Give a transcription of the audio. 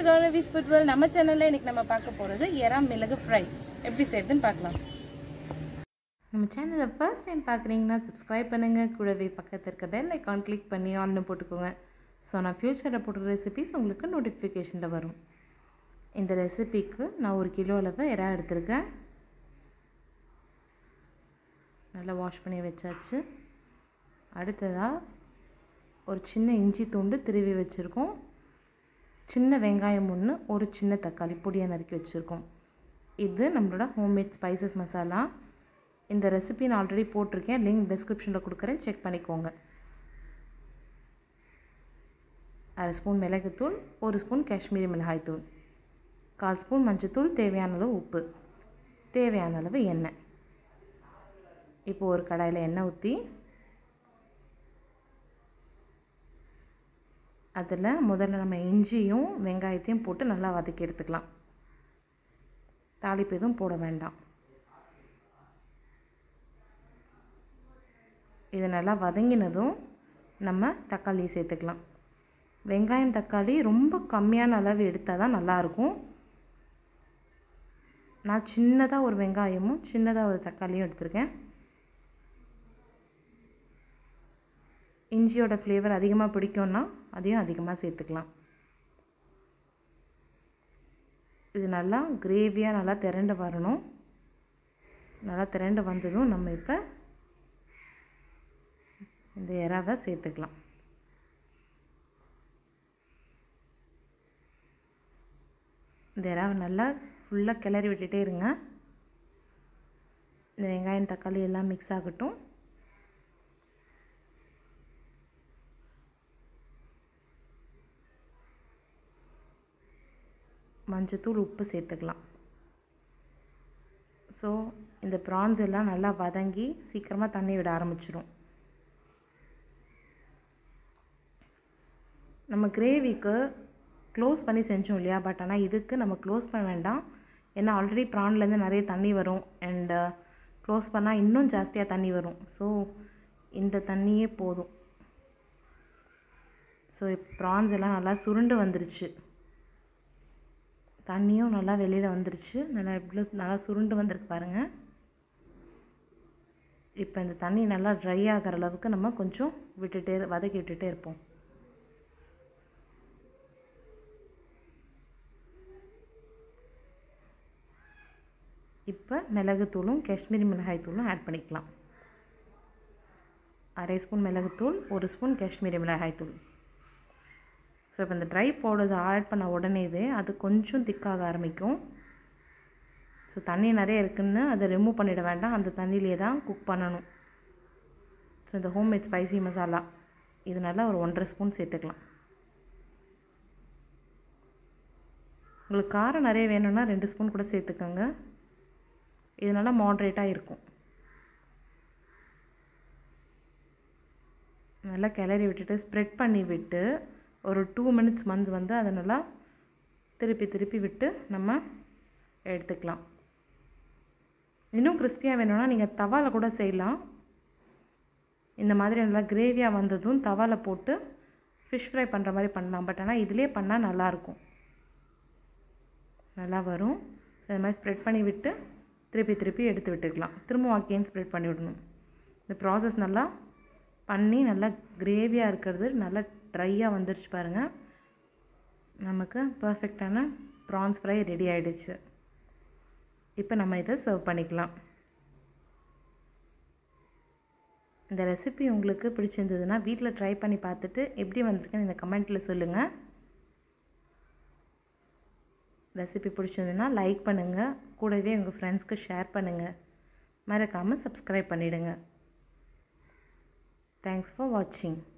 கௌரவிஸ் ஃபுட்வெல் நம்ம சேனலில் இன்றைக்கி நம்ம பார்க்க போகிறது எறா மிளகு ஃப்ரை எப்படி செய்யுதுன்னு பார்க்கலாம் நம்ம சேனலை ஃபர்ஸ்ட் டைம் பார்க்குறீங்கன்னா சப்ஸ்கிரைப் பண்ணுங்கள் கூடவே பக்கத்தில் இருக்க பெல் ஐக்கான் கிளிக் பண்ணி ஆன்னு போட்டுக்கோங்க ஸோ நான் ஃப்யூச்சரில் போட்டுற ரெசிபிஸ் உங்களுக்கு நோட்டிஃபிகேஷனில் வரும் இந்த ரெசிபிக்கு நான் ஒரு கிலோ அளவு எறா எடுத்திருக்கேன் நல்லா வாஷ் பண்ணி வச்சாச்சு அடுத்ததாக ஒரு சின்ன இஞ்சி துண்டு திருவி வச்சுருக்கோம் சின்ன வெங்காயம் ஒன்று ஒரு சின்ன தக்காளி பொடியாக நறுக்கி வச்சுருக்கோம் இது நம்மளோட ஹோம்மேட் ஸ்பைசஸ் மசாலா இந்த ரெசிபி நான் ஆல்ரெடி போட்டிருக்கேன் லிங்க் டிஸ்கிரிப்ஷனில் கொடுக்குறேன் செக் பண்ணிக்கோங்க அரை ஸ்பூன் மிளகுத்தூள் ஒரு ஸ்பூன் காஷ்மீரி மிளகாய்த்தூள் கால் ஸ்பூன் மஞ்சத்தூள் தேவையான அளவு உப்பு தேவையான அளவு எண்ணெய் இப்போ ஒரு கடாயில் எண்ணெய் ஊற்றி அதில் முதல்ல நம்ம இஞ்சியும் வெங்காயத்தையும் போட்டு நல்லா வதக்கி எடுத்துக்கலாம் தாளிப்பு எதுவும் போட வேண்டாம் இது நல்லா வதங்கினதும் நம்ம தக்காளி சேர்த்துக்கலாம் வெங்காயம் தக்காளி ரொம்ப கம்மியான அளவு எடுத்தால் தான் நல்லாயிருக்கும் நான் சின்னதாக ஒரு வெங்காயமும் சின்னதாக ஒரு தக்காளியும் எடுத்திருக்கேன் இஞ்சியோட ஃப்ளேவர் அதிகமாக பிடிக்கும்னா அதையும் அதிகமாக சேர்த்துக்கலாம் இது நல்லா கிரேவியாக நல்லா திரண்டு வரணும் நல்லா திரண்டு வந்ததும் நம்ம இப்போ இந்த இறாவை சேர்த்துக்கலாம் இந்த இறாவை நல்லா ஃபுல்லாக கிளறி விட்டுட்டே இருங்க இந்த வெங்காயம் தக்காளி எல்லாம் மிக்ஸ் ஆகட்டும் மஞ்சத்தூள் உப்பு சேர்த்துக்கலாம் ஸோ இந்த ப்ரான்ஸ் எல்லாம் நல்லா வதங்கி சீக்கிரமாக தண்ணி விட ஆரம்பிச்சிடும் நம்ம கிரேவிக்கு க்ளோஸ் பண்ணி செஞ்சோம் இல்லையா பட் ஆனால் இதுக்கு நம்ம க்ளோஸ் பண்ண வேண்டாம் ஏன்னா ஆல்ரெடி ப்ரான்லேருந்து நிறைய தண்ணி வரும் அண்டு க்ளோஸ் பண்ணால் இன்னும் ஜாஸ்தியாக தண்ணி வரும் ஸோ இந்த தண்ணியே போதும் ஸோ ப்ரான்ஸ் எல்லாம் நல்லா சுருண்டு வந்துருச்சு தண்ணியும் நல்லா வெளியில் வந்துருச்சு நல்லா இவ்வளோ நல்லா சுருண்டு வந்திருக்கு பாருங்கள் இப்போ இந்த தண்ணி நல்லா ட்ரை ஆகிற அளவுக்கு நம்ம கொஞ்சம் விட்டுட்டே வதக்கி விட்டுட்டே இருப்போம் இப்போ மிளகுத்தூளும் காஷ்மீரி மிளகாய் தூளும் ஆட் பண்ணிக்கலாம் அரை ஸ்பூன் மிளகுத்தூள் ஒரு ஸ்பூன் காஷ்மீரி மிளகாய் தூள் ஸோ இப்போ இந்த ட்ரை பவுடர்ஸ் ஆட் பண்ண உடனேவே அது கொஞ்சம் திக்காக ஆரம்பிக்கும் ஸோ தண்ணி நிறைய இருக்குன்னு அதை ரிமூவ் பண்ணிட வேண்டாம் அந்த தண்ணியிலே தான் குக் பண்ணணும் ஸோ இந்த ஹோம்மேட் ஸ்பைசி மசாலா இது நல்லா ஒரு ஒன்றரை ஸ்பூன் சேர்த்துக்கலாம் உங்களுக்கு காரம் நிறைய வேணும்னா ரெண்டு ஸ்பூன் கூட சேர்த்துக்கோங்க இது நல்லா மாட்ரேட்டாக இருக்கும் நல்லா கிளறி விட்டுட்டு ஸ்ப்ரெட் பண்ணி விட்டு ஒரு டூ மினிட்ஸ் மந்த்ஸ் வந்து அதை நல்லா திருப்பி திருப்பி விட்டு நம்ம எடுத்துக்கலாம் இன்னும் கிறிஸ்பியாக வேணும்னா நீங்கள் தவாவில் கூட செய்யலாம் இந்த மாதிரி நல்லா கிரேவியாக வந்ததும் தவாவில் போட்டு ஃபிஷ் ஃப்ரை பண்ணுற மாதிரி பண்ணலாம் பட் ஆனால் இதிலே பண்ணால் நல்லாயிருக்கும் நல்லா வரும் இது மாதிரி ஸ்ப்ரெட் பண்ணி விட்டு திருப்பி திருப்பி எடுத்து விட்டுக்கலாம் திரும்ப அகெயின் ஸ்ப்ரெட் பண்ணி விடணும் இந்த ப்ராசஸ் நல்லா பண்ணி நல்லா கிரேவியாக இருக்கிறது நல்லா ட்ரையாக வந்துருச்சு பாருங்கள் நமக்கு பர்ஃபெக்டான ப்ரான்ஸ் ஃப்ரை ரெடி ஆகிடுச்சு இப்போ நம்ம இதை சர்வ் பண்ணிக்கலாம் இந்த ரெசிபி உங்களுக்கு பிடிச்சிருந்ததுன்னா வீட்டில் ட்ரை பண்ணி பார்த்துட்டு எப்படி வந்திருக்குன்னு இந்த கமெண்ட்டில் சொல்லுங்கள் ரெசிபி பிடிச்சிருந்ததுன்னா லைக் பண்ணுங்கள் கூடவே உங்கள் ஃப்ரெண்ட்ஸ்க்கு ஷேர் பண்ணுங்கள் மறக்காமல் சப்ஸ்கிரைப் பண்ணிவிடுங்க தேங்க்ஸ் ஃபார் வாட்சிங்